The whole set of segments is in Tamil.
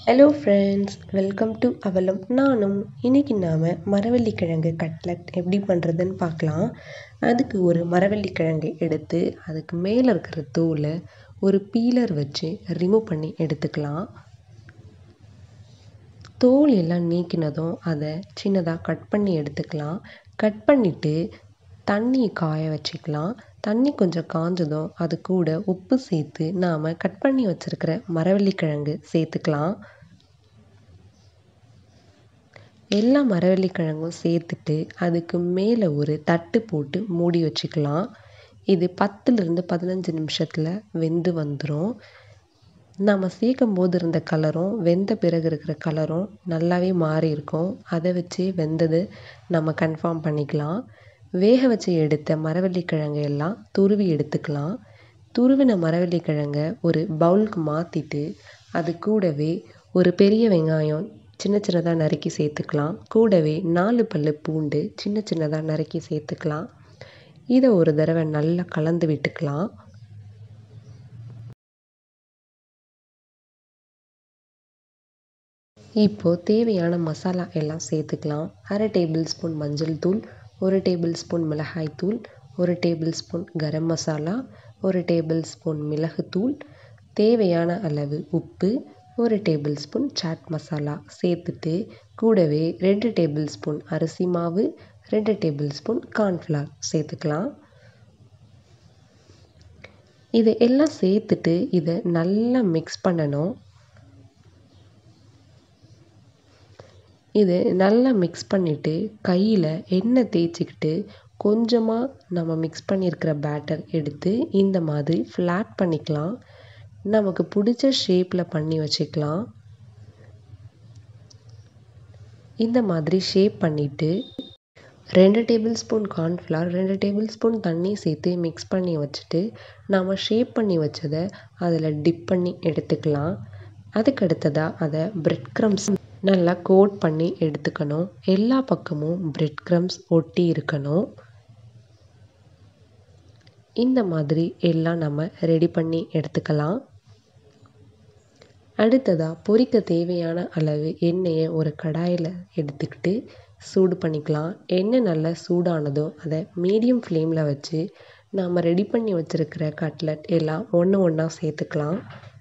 ஹலோ ஃப்ரெண்ட்ஸ் வெல்கம் டு அவலம் நானும் இன்றைக்கி நாம் மரவள்ளிக்கிழங்கு கட்லட் எப்படி பண்ணுறதுன்னு பார்க்கலாம் அதுக்கு ஒரு மரவள்ளிக்கிழங்கு எடுத்து அதுக்கு மேலே இருக்கிற தோலை ஒரு பீலர் வச்சு ரிமூவ் பண்ணி எடுத்துக்கலாம் தோல் எல்லாம் நீக்கினதும் அதை சின்னதாக கட் பண்ணி எடுத்துக்கலாம் கட் பண்ணிவிட்டு தண்ணி காய வச்சுக்கலாம் தண்ணி கொஞ்சம் காஞ்சதும் அது கூட உப்பு சேர்த்து நாம் கட் பண்ணி வச்சுருக்கிற மரவள்ளிக்கிழங்கு சேர்த்துக்கலாம் எல்லா மரவள்ளிக்கிழங்கும் சேர்த்துட்டு அதுக்கு மேலே ஒரு தட்டு போட்டு மூடி வச்சுக்கலாம் இது பத்துலேருந்து பதினஞ்சு நிமிஷத்தில் வெந்து வந்துடும் நம்ம சேர்க்கும் போது இருந்த கலரும் வெந்த பிறகு இருக்கிற கலரும் நல்லாவே மாறி இருக்கும் அதை வச்சு வெந்தது நம்ம கன்ஃபார்ம் பண்ணிக்கலாம் வேக வச்சு எடுத்த மரவள்ளிக்கிழங்கு எல்லாம் துருவி எடுத்துக்கலாம் துருவின மரவள்ளிக்கிழங்கை ஒரு பவுலுக்கு மாற்றிட்டு அது கூடவே ஒரு பெரிய வெங்காயம் சின்ன சின்னதாக நறுக்கி சேர்த்துக்கலாம் கூடவே நாலு பல் பூண்டு சின்ன சின்னதாக நறுக்கி சேர்த்துக்கலாம் இதை ஒரு தடவை நல்லா கலந்து விட்டுக்கலாம் இப்போது தேவையான மசாலா எல்லாம் சேர்த்துக்கலாம் அரை டேபிள் ஸ்பூன் மஞ்சள் தூள் ஒரு டேபிள் ஸ்பூன் மிளகாய் தூள் ஒரு டேபிள் ஸ்பூன் கரம் மசாலா ஒரு டேபிள் ஸ்பூன் மிளகுத்தூள் தேவையான அளவு உப்பு ஒரு டேபிள் ஸ்பூன் சாட் மசாலா சேர்த்துட்டு கூடவே ரெண்டு டேபிள் ஸ்பூன் அரிசி மாவு ரெண்டு டேபிள் ஸ்பூன் கார்ன்ஃப்ளவர் சேர்த்துக்கலாம் இதை எல்லாம் சேர்த்துட்டு இதை நல்லா மிக்ஸ் பண்ணணும் இது நல்லா மிக்ஸ் பண்ணிவிட்டு கையில் எண்ணெய் தேய்ச்சிக்கிட்டு கொஞ்சமாக நம்ம மிக்ஸ் பண்ணியிருக்கிற பேட்டர் எடுத்து இந்த மாதிரி ஃப்ளாட் பண்ணிக்கலாம் நமக்கு பிடிச்ச ஷேப்பில் பண்ணி வச்சுக்கலாம் இந்த மாதிரி ஷேப் பண்ணிவிட்டு ரெண்டு டேபிள் ஸ்பூன் கார்ன்ஃப்ளவர் ரெண்டு டேபிள் ஸ்பூன் தண்ணி சேர்த்து மிக்ஸ் பண்ணி வச்சுட்டு நாம் ஷேப் பண்ணி வச்சதை அதில் டிப் பண்ணி எடுத்துக்கலாம் அதுக்கு அடுத்ததாக அதை பிரெட் க்ரம்ஸ் நல்லா கோட் பண்ணி எடுத்துக்கணும் எல்லா பக்கமும் பிரெட் க்ரம்ஸ் ஒட்டி இருக்கணும் இந்த மாதிரி எல்லாம் நம்ம ரெடி பண்ணி எடுத்துக்கலாம் அடுத்ததாக பொரிக்க தேவையான அளவு எண்ணெயை ஒரு கடாயில் எடுத்துக்கிட்டு சூடு பண்ணிக்கலாம் எண்ணெய் நல்லா சூடானதும் அதை மீடியம் ஃப்ளேமில் வச்சு நாம் ரெடி பண்ணி வச்சுருக்கிற கட்லட் எல்லாம் ஒன்று ஒன்றா சேர்த்துக்கலாம்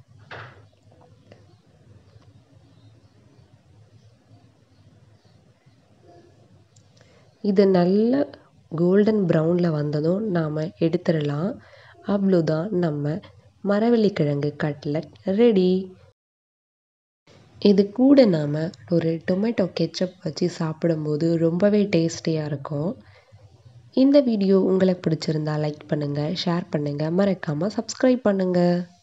இது நல்ல கோல்டன் ப்ரௌனில் வந்ததும் நாம் எடுத்துடலாம் அவ்வளோதான் நம்ம மரவள்ளிக்கிழங்கு கட்லட் ரெடி இது கூட நாம் ஒரு டொமேட்டோ கெச்சப் வச்சு சாப்பிடும்போது ரொம்பவே டேஸ்டியாக இருக்கும் இந்த வீடியோ உங்களுக்கு பிடிச்சிருந்தா லைக் பண்ணுங்கள் ஷேர் பண்ணுங்கள் மறக்காமல் சப்ஸ்கிரைப் பண்ணுங்கள்